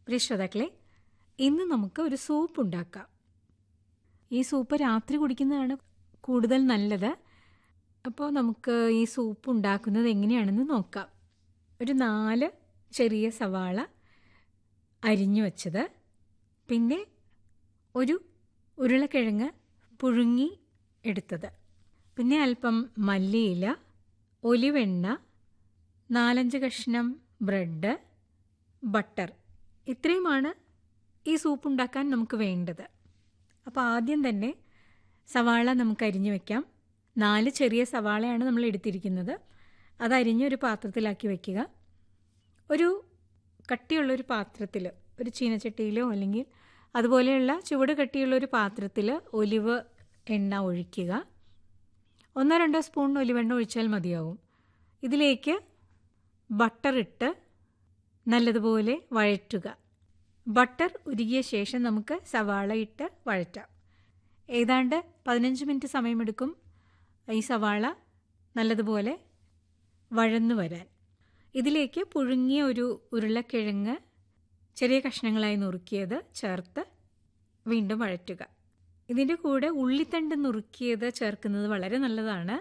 പ്രിയ ശ്രോതാക്കളെ ഇന്ന് നമുക്ക് ഒരു സൂപ്പ് ഉണ്ടാക്കാം ഈ സൂപ്പ് രാത്രി കുടിക്കുന്നതാണ് കൂടുതൽ നല്ലത് അപ്പോൾ നമുക്ക് ഈ സൂപ്പ് ഉണ്ടാക്കുന്നത് എങ്ങനെയാണെന്ന് നോക്കാം ഒരു നാല് ചെറിയ സവാള അരിഞ്ഞു വച്ചത് പിന്നെ ഒരു ഉരുളക്കിഴങ്ങ് പുഴുങ്ങി എടുത്തത് പിന്നെ അല്പം മല്ലിയില ഒലിവെണ്ണ നാലഞ്ച് കഷ്ണം ബ്രെഡ് ബട്ടർ ഇത്രയുമാണ് ഈ സൂപ്പ് ഉണ്ടാക്കാൻ നമുക്ക് വേണ്ടത് അപ്പോൾ ആദ്യം തന്നെ സവാള നമുക്ക് അരിഞ്ഞു വെക്കാം നാല് ചെറിയ സവാളയാണ് നമ്മൾ എടുത്തിരിക്കുന്നത് അത് അരിഞ്ഞ് ഒരു പാത്രത്തിലാക്കി വയ്ക്കുക ഒരു കട്ടിയുള്ളൊരു പാത്രത്തിൽ ഒരു ചീനച്ചട്ടിയിലോ അല്ലെങ്കിൽ അതുപോലെയുള്ള ചുവട് കട്ടിയുള്ള ഒരു പാത്രത്തിൽ ഒലിവ് എണ്ണ ഒഴിക്കുക ഒന്നോ രണ്ടോ സ്പൂൺ ഒലിവെണ്ണ ഒഴിച്ചാൽ മതിയാവും ഇതിലേക്ക് ബട്ടർ ഇട്ട് നല്ലതുപോലെ വഴറ്റുക ബട്ടർ ഉരുകിയ ശേഷം നമുക്ക് സവാള ഇട്ട് വഴറ്റാം ഏതാണ്ട് പതിനഞ്ച് മിനിറ്റ് സമയമെടുക്കും ഈ സവാള നല്ലതുപോലെ വഴന്നു വരാൻ ഇതിലേക്ക് പുഴുങ്ങിയ ഒരു ഉരുളക്കിഴങ്ങ് ചെറിയ കഷ്ണങ്ങളായി നുറുക്കിയത് ചേർത്ത് വീണ്ടും വഴറ്റുക ഇതിൻ്റെ കൂടെ ഉള്ളിത്തണ്ട് നുറുക്കിയത് ചേർക്കുന്നത് വളരെ നല്ലതാണ്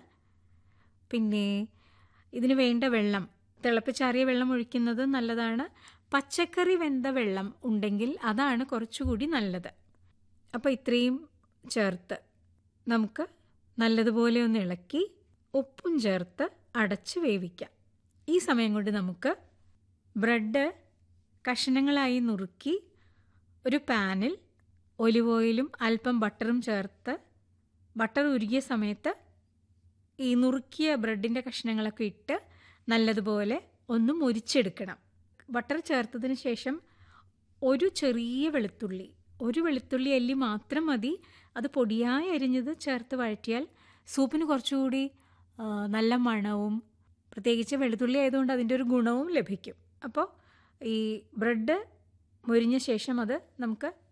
പിന്നെ ഇതിന് വേണ്ട വെള്ളം തിളപ്പിച്ചാറിയ വെള്ളം ഒഴിക്കുന്നത് നല്ലതാണ് പച്ചക്കറി വെന്ത വെള്ളം ഉണ്ടെങ്കിൽ അതാണ് കുറച്ചുകൂടി നല്ലത് അപ്പോൾ ഇത്രയും ചേർത്ത് നമുക്ക് നല്ലതുപോലെ ഒന്ന് ഇളക്കി ഉപ്പും ചേർത്ത് അടച്ച് വേവിക്കാം ഈ സമയം കൊണ്ട് നമുക്ക് ബ്രെഡ് കഷ്ണങ്ങളായി നുറുക്കി ഒരു പാനിൽ ഒലിവ് ഓയിലും അല്പം ബട്ടറും ചേർത്ത് ബട്ടർ ഉരുകിയ സമയത്ത് ഈ നുറുക്കിയ ബ്രെഡിൻ്റെ കഷ്ണങ്ങളൊക്കെ ഇട്ട് നല്ലതുപോലെ ഒന്ന് മുരിച്ചെടുക്കണം ബട്ടർ ചേർത്തതിന് ശേഷം ഒരു ചെറിയ വെളുത്തുള്ളി ഒരു വെളുത്തുള്ളി അല്ലി മാത്രം മതി അത് പൊടിയായി അരിഞ്ഞത് ചേർത്ത് വഴറ്റിയാൽ സൂപ്പിന് കുറച്ചുകൂടി ആ, നല്ല മണവും പ്രത്യേകിച്ച് വെളുത്തുള്ളി ആയതുകൊണ്ട് അതിൻ്റെ ഒരു ഗുണവും ലഭിക്കും അപ്പോൾ ഈ ബ്രെഡ് മൊരിഞ്ഞ ശേഷം അത് നമുക്ക്